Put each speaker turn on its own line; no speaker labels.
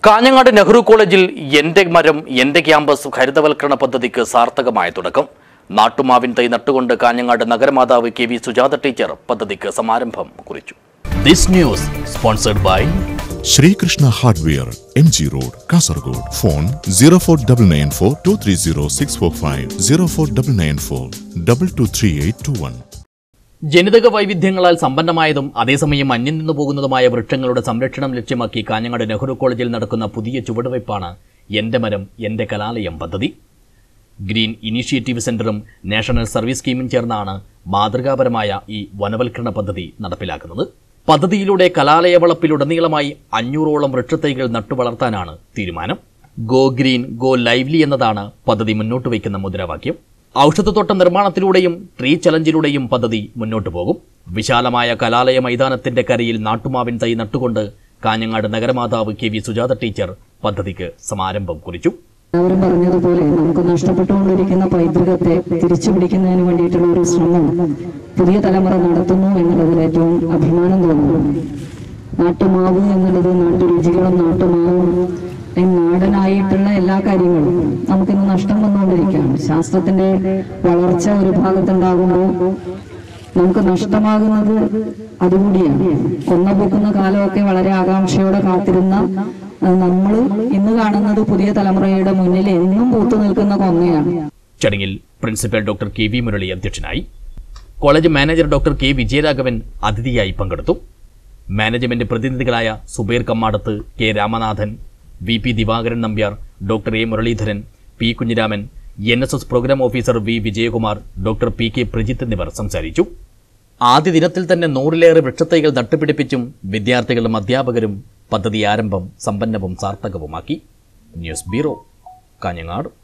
കാഞ്ഞങ്ങാട് നെഹ്റു കോളേജിൽ എന്റെ മരം എന്റെ ക്യാമ്പസ് ഹരിതവൽക്കരണ പദ്ധതിക്ക് സാർത്ഥകമായ തുടക്കം നാട്ടുമാവിൻ തൈ നട്ടുകൊണ്ട് കാഞ്ഞങ്ങാട് നഗരമാതാവ് കെ വി സുജാത ടീച്ചർ പദ്ധതിക്ക് സമാരംഭം കുറിച്ചു this news sponsored by
Sreekrishna hardware M G road Kasaragod phone zero four double nine four two three zero six four five zero four double nine four double two three eight two one
ജനിതക വൈവിധ്യങ്ങളാൽ സമ്പന്നമായതും അതേസമയം അന്യം നിന്നു പോകുന്നതുമായ വൃക്ഷങ്ങളുടെ സംരക്ഷണം ലക്ഷ്യമാക്കി കാഞ്ഞങ്ങാട് നെഹ്റു കോളേജിൽ നടക്കുന്ന പുതിയ ചുവടുവയ്പ്പാണ് എന്റെ മരം എന്റെ കലാലയം പദ്ധതി ഗ്രീൻ ഇനീഷ്യേറ്റീവ് സെന്ററും നാഷണൽ സർവീസ് സ്കീമും ചേർന്നാണ് മാതൃകാപരമായ ഈ വനവൽക്കരണ പദ്ധതി നടപ്പിലാക്കുന്നത് പദ്ധതിയിലൂടെ കലാലയ വളപ്പിലുടനീളമായി അഞ്ഞൂറോളം വൃക്ഷത്തൈകൾ നട്ടുവളർത്താനാണ് തീരുമാനം ഗോ ഗ്രീൻ ഗോ ലൈവ്ലി എന്നതാണ് പദ്ധതി മുന്നോട്ട് വയ്ക്കുന്ന മുദ്രാവാക്യം ഔഷധത്തോട്ട നിർമ്മാണത്തിലൂടെയും ട്രീ ചലഞ്ചിലൂടെയും പദ്ധതി മുന്നോട്ടു പോകും വിശാലമായ കലാലയ മൈതാനത്തിന്റെ കരയിൽ നാട്ടുമാവിൻ തൈ നട്ടുകൊണ്ട് കാഞ്ഞങ്ങാട് നഗരമാതാവ് കെ വി സുജാത ടീച്ചർ പദ്ധതിക്ക് സമാരംഭം കുറിച്ചു
എല്ലാവരും പറഞ്ഞതുപോലെ നമുക്ക് നഷ്ടപ്പെട്ടുകൊണ്ടിരിക്കുന്ന പൈതൃകത്തെ തിരിച്ചു പിടിക്കുന്നതിന് വേണ്ടിയിട്ടുള്ള ഒരു ശ്രമം പുതിയ തലമുറ നടത്തുന്നു എന്നുള്ളതിൽ ഏറ്റവും അഭിമാനം തോന്നുന്നു നാട്ടുമാവ് എന്നുള്ളത് നാട്ടുരുചികളും നാട്ടുമാവും ഈ നാടനായിട്ടുള്ള എല്ലാ കാര്യങ്ങളും നമുക്കിന്ന് നഷ്ടം വന്നുകൊണ്ടിരിക്കുകയാണ് ശാസ്ത്രത്തിന്റെ വളർച്ച ഒരു ഭാഗത്തുണ്ടാകുമ്പോൾ നമുക്ക് നഷ്ടമാകുന്നത് അതുകൂടിയാണ് കൊന്ന പൂക്കുന്ന കാലമൊക്കെ വളരെ ആകാംക്ഷയോടെ കാത്തിരുന്ന നമ്മൾ ഇന്ന് കാണുന്നത് പുതിയ തലമുറയുടെ മുന്നിൽ എന്നും പൂത്തു നിൽക്കുന്ന കൊന്നയാണ്
ചടങ്ങിൽ principal doctor K V Murali അധ്യക്ഷനായി college manager doctor K Vijayaraghavan അതിഥിയായി പങ്കെടുത്തു മാനേജ്മെന്റ് പ്രതിനിധികളായ Subair Kammadath K Ramanathan V P Divakaran Nambiar doctor A Muraleedharan P Kunhiraman N S S programme officer V Vijayakumar doctor P K Prajith എന്നിവർ സംസാരിച്ചു ആദ്യ ദിനത്തിൽ തന്നെ നൂറിലേറെ വൃക്ഷത്തൈകൾ നട്ടുപിടിപ്പിച്ചും വിദ്യാർത്ഥികളും അധ്യാപകരും പദ്ധതി ആരംഭം സമ്പന്നവും സാർത്ഥകവുമാക്കി ന്യൂസ് ബ്യൂറോ കാഞ്ഞങ്ങാട്